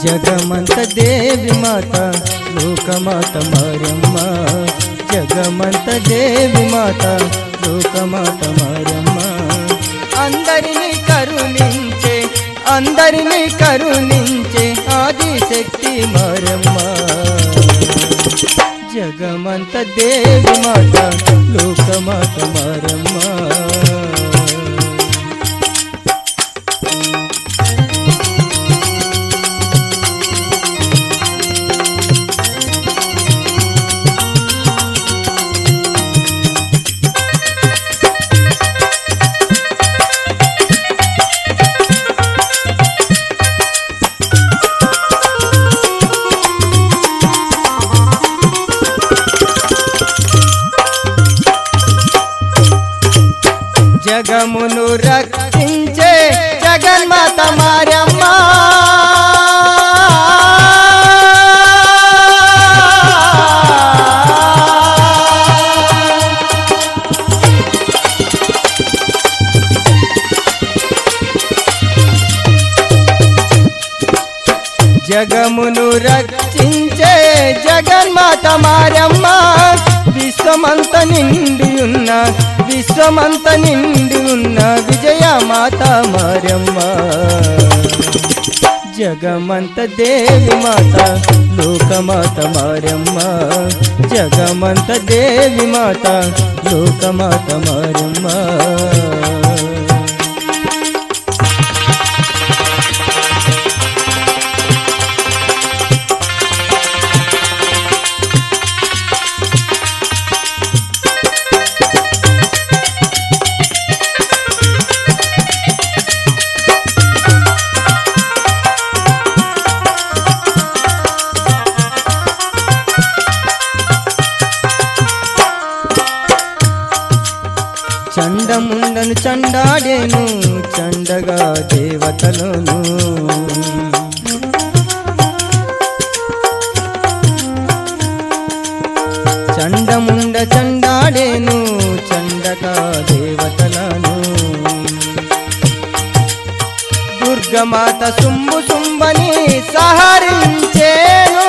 జగమంత దేవి మాత లోకమాత మారమ్మ జగమంత దేవి మాత లోకమాత మారమ్మ అందరినీ కరుణించే అందరినీ కరుణించే ఆదిశక్తి మారమ్మ జగమంత దేవి మాత లోకమాత మారమ్మ జగమును రక్షించే జగన్మాత మారమ్మ జగమును రక్షించే జగన్మాత మారమ్మ విశ్వమంత నిండి ఉన్న విశ్వమంత నిండి ఉన్న విజయ మాత మారమ్మ జగమంత దేవి మాత లోకమాత మారమ్మ జగమంత దేవి మాత లోకమాత మారమ్మ చండముండను చండాడేను చండగా దేవతలను చండముండ చండాడేను చండగా దేవతలను దుర్గమాత సుంబు సుంబని సహరించేను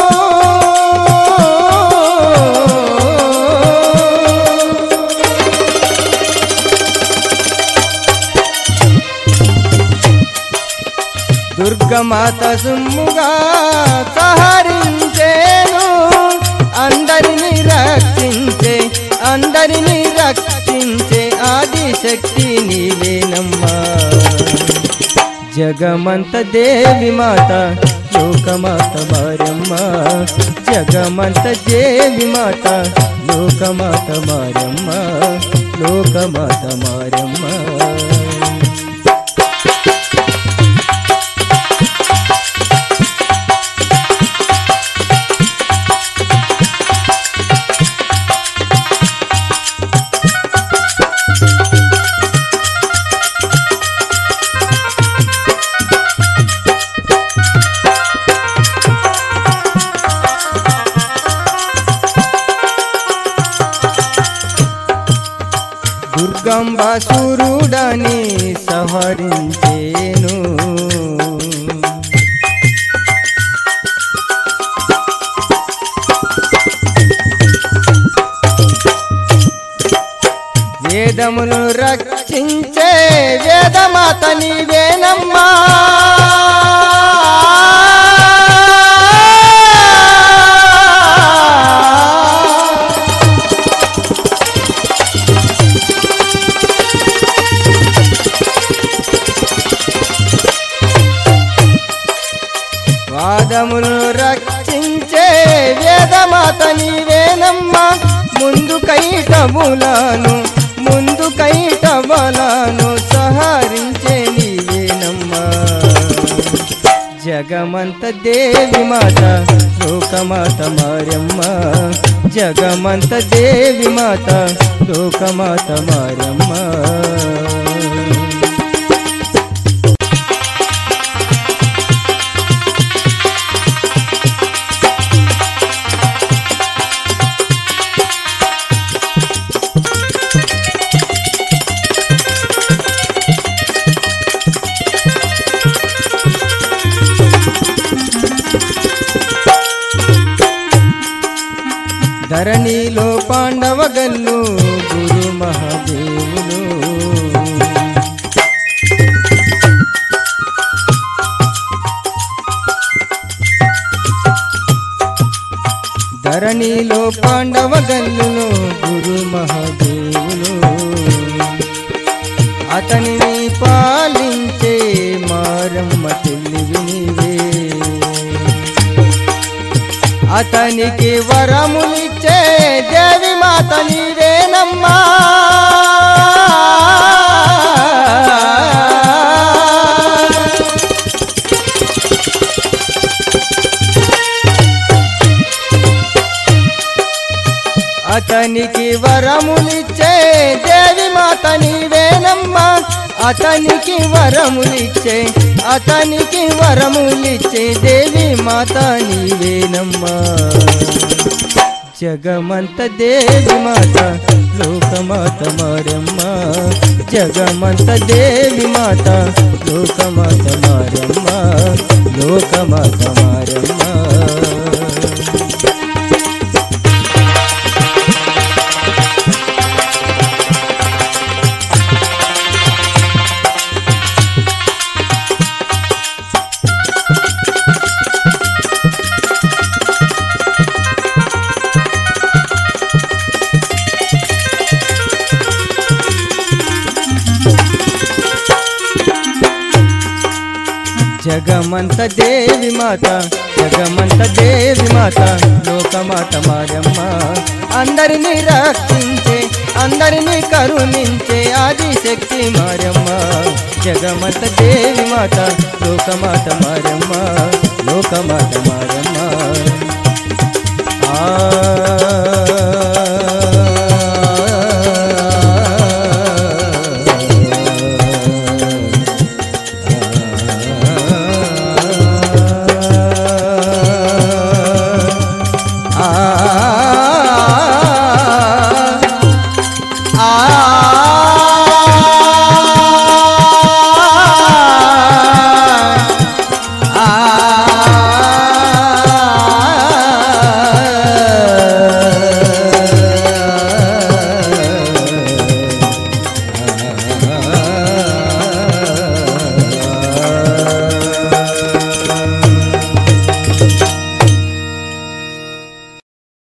దుర్గమాత సుమ్ముగా సహరించేను అందరిని రక్షించే అందరిని రక్షించే ఆదిశక్తి నీవేనమ్మా జగమంత దేవి మాత లోకమాత మారమ్మ జగమంత దేవి మాత లోకమాత మారమ్మ లోకమాత మారమ్మ దుర్గంబాసురుడని సహరించేను వేదమును రక్షించే వేదమాత నీవేనమ్మా వాదమును రక్షించే వేదమాత నీవేనమ్మా ముందు కైటములను ముందు కైటములను సహరించే నీవేనమ్మా జగమంత దేవి మాత లోకమాత మారమ్మ జగమంత దేవి మాత లోకమాత మారమ్మ ధరణిలో పాండవ గల్లు గురు మహాదేవులు ధరణిలో పాండవ గల్లులో గురు మహాదేవులు అతనిని పాలించే మారమ్మ తెలివి నీవే అతనికి వరములిచ్చే దేవి మాత నీవేనమ్మా అతనికి వరములిచ్చే దేవి మాత నీవేనమ్మా అతనికి వరములిచ్చే అతనికి వరములిచ్చే దేవి మాత నీవేనమ్మా జగమంత దేవి మాత లోకమాత మారమ్మ జగమంత దేవి మాత లోకమాత మారమ్మ లోకమాత మారమ్మ జగమంత దేవి మాత జగమంత దేవి మాత లోకమాత మారమ్మ అందరినీ రక్షించే అందరినీ కరుణించే ఆది శక్తి మారమ్మ జగమంత దేవి మాత లోకమాత మారమ్మ లోకమాత మారమ్మ